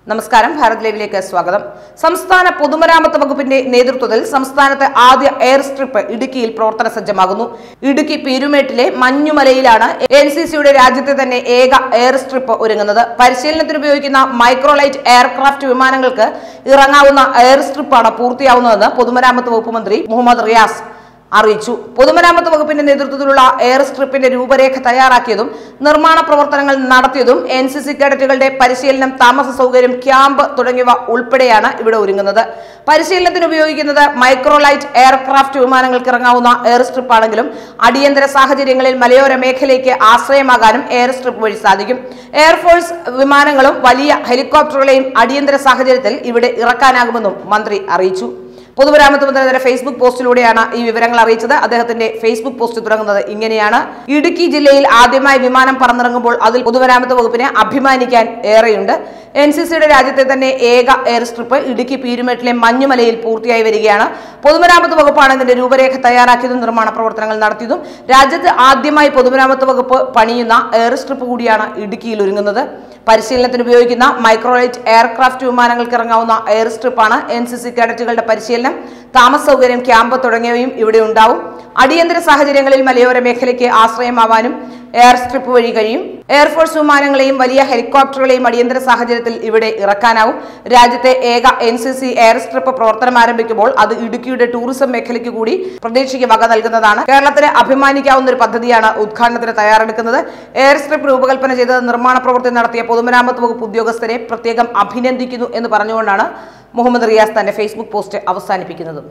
നമസ്കാരം ഭാരത് ലൈവിലേക്ക് സ്വാഗതം സംസ്ഥാന പൊതുമരാമത്ത് വകുപ്പിന്റെ നേതൃത്വത്തിൽ സംസ്ഥാനത്തെ ആദ്യ എയർ സ്ട്രിപ്പ് ഇടുക്കിയിൽ പ്രവർത്തന സജ്ജമാകുന്നു ഇടുക്കി പീരുമേട്ടിലെ മഞ്ഞുമലയിലാണ് എൻ സി സിയുടെ രാജ്യത്തെ തന്നെ ഏക എയർ സ്ട്രിപ്പ് ഒരുങ്ങുന്നത് പരിശീലനത്തിന് ഉപയോഗിക്കുന്ന മൈക്രോലൈറ്റ് എയർക്രാഫ്റ്റ് വിമാനങ്ങൾക്ക് ഇറങ്ങാവുന്ന എയർ സ്ട്രിപ്പാണ് പൂർത്തിയാവുന്നതെന്ന് പൊതുമരാമത്ത് വകുപ്പ് മന്ത്രി മുഹമ്മദ് റിയാസ് അറിയിച്ചു പൊതുമരാമത്ത് വകുപ്പിന്റെ നേതൃത്വത്തിലുള്ള എയർ സ്ട്രിപ്പിന്റെ രൂപരേഖ തയ്യാറാക്കിയതും നിർമ്മാണ പ്രവർത്തനങ്ങൾ നടത്തിയതും എൻ സി സി കേഡറ്റുകളുടെ പരിശീലനം താമസ സൗകര്യം ക്യാമ്പ് തുടങ്ങിയവ ഉൾപ്പെടെയാണ് ഇവിടെ ഒരുങ്ങുന്നത് പരിശീലനത്തിന് ഉപയോഗിക്കുന്നത് മൈക്രോലൈറ്റ് എയർക്രാഫ്റ്റ് വിമാനങ്ങൾക്ക് ഇറങ്ങാവുന്ന എയർ സ്ട്രിപ്പ് ആണെങ്കിലും അടിയന്തര സാഹചര്യങ്ങളിൽ മലയോര മേഖലയ്ക്ക് ആശ്രയമാകാനും എയർ സ്ട്രിപ്പ് വഴി സാധിക്കും എയർഫോഴ്സ് വിമാനങ്ങളും വലിയ ഹെലികോപ്റ്ററുകളെയും അടിയന്തര സാഹചര്യത്തിൽ ഇവിടെ ഇറക്കാനാകുമെന്നും മന്ത്രി അറിയിച്ചു പൊതുമരാമത്ത് മന്ത്രി തന്റെ ഫേസ്ബുക്ക് പോസ്റ്റിലൂടെയാണ് ഈ വിവരങ്ങൾ അറിയിച്ചത് അദ്ദേഹത്തിന്റെ ഫേസ്ബുക്ക് പോസ്റ്റ് തുടങ്ങുന്നത് ഇങ്ങനെയാണ് ഇടുക്കി ജില്ലയിൽ ആദ്യമായി വിമാനം പറന്നിറങ്ങുമ്പോൾ അതിൽ പൊതുമരാമത്ത് വകുപ്പിനെ അഭിമാനിക്കാൻ ഏറെയുണ്ട് എൻ സി സിയുടെ രാജ്യത്തെ തന്നെ ഏക എയർ സ്ട്രിപ്പ് ഇടുക്കി പീരുമേട്ടിലെ മഞ്ഞുമലയിൽ പൂർത്തിയായി വരികയാണ് പൊതുമരാമത്ത് വകുപ്പാണ് ഇതിന്റെ രൂപരേഖ തയ്യാറാക്കിയതും നിർമ്മാണ പ്രവർത്തനങ്ങൾ നടത്തിയതും രാജ്യത്ത് ആദ്യമായി പൊതുമരാമത്ത് വകുപ്പ് പണിയുന്ന എയർ സ്ട്രിപ്പ് കൂടിയാണ് ഇടുക്കിയിൽ ഒരുങ്ങുന്നത് പരിശീലനത്തിന് ഉപയോഗിക്കുന്ന മൈക്രോലൈറ്റ് എയർക്രാഫ്റ്റ് വിമാനങ്ങൾക്ക് ഇറങ്ങാവുന്ന എയർ സ്ട്രിപ്പാണ് എൻ സി സി കേഡറ്റുകളുടെ പരിശീലനം താമസ സൗകര്യം ക്യാമ്പ് തുടങ്ങിയവയും ഇവിടെ ഉണ്ടാവും അടിയന്തര സാഹചര്യങ്ങളിൽ മലയോര മേഖലയ്ക്ക് ആശ്രയമാവാനും എയർ സ്ട്രിപ്പ് വഴി കഴിയും എയർഫോഴ്സ് വിമാനങ്ങളെയും വലിയ ഹെലികോപ്റ്ററുകളെയും അടിയന്തര സാഹചര്യത്തിൽ ഇവിടെ ഇറക്കാനാവും രാജ്യത്തെ ഏക N C C air strip പ്രവർത്തനം ആരംഭിക്കുമ്പോൾ അത് ഇടുക്കിയുടെ ടൂറിസം മേഖലയ്ക്ക് കൂടി പ്രതീക്ഷയ്ക്ക് വക നൽകുന്നതാണ് കേരളത്തിന് അഭിമാനിക്കാവുന്ന ഒരു പദ്ധതിയാണ് ഉദ്ഘാടനത്തിന് തയ്യാറെടുക്കുന്നത് എയർ സ്ട്രിപ്പ് രൂപകൽപ്പന ചെയ്ത് നിർമ്മാണ പ്രവൃത്തി നടത്തിയ പൊതുമരാമത്ത് വകുപ്പ് ഉദ്യോഗസ്ഥരെ പ്രത്യേകം അഭിനന്ദിക്കുന്നു എന്ന് പറഞ്ഞുകൊണ്ടാണ് മുഹമ്മദ് റിയാസ് തന്റെ ഫേസ്ബുക്ക് പോസ്റ്റ് അവസാനിപ്പിക്കുന്നത്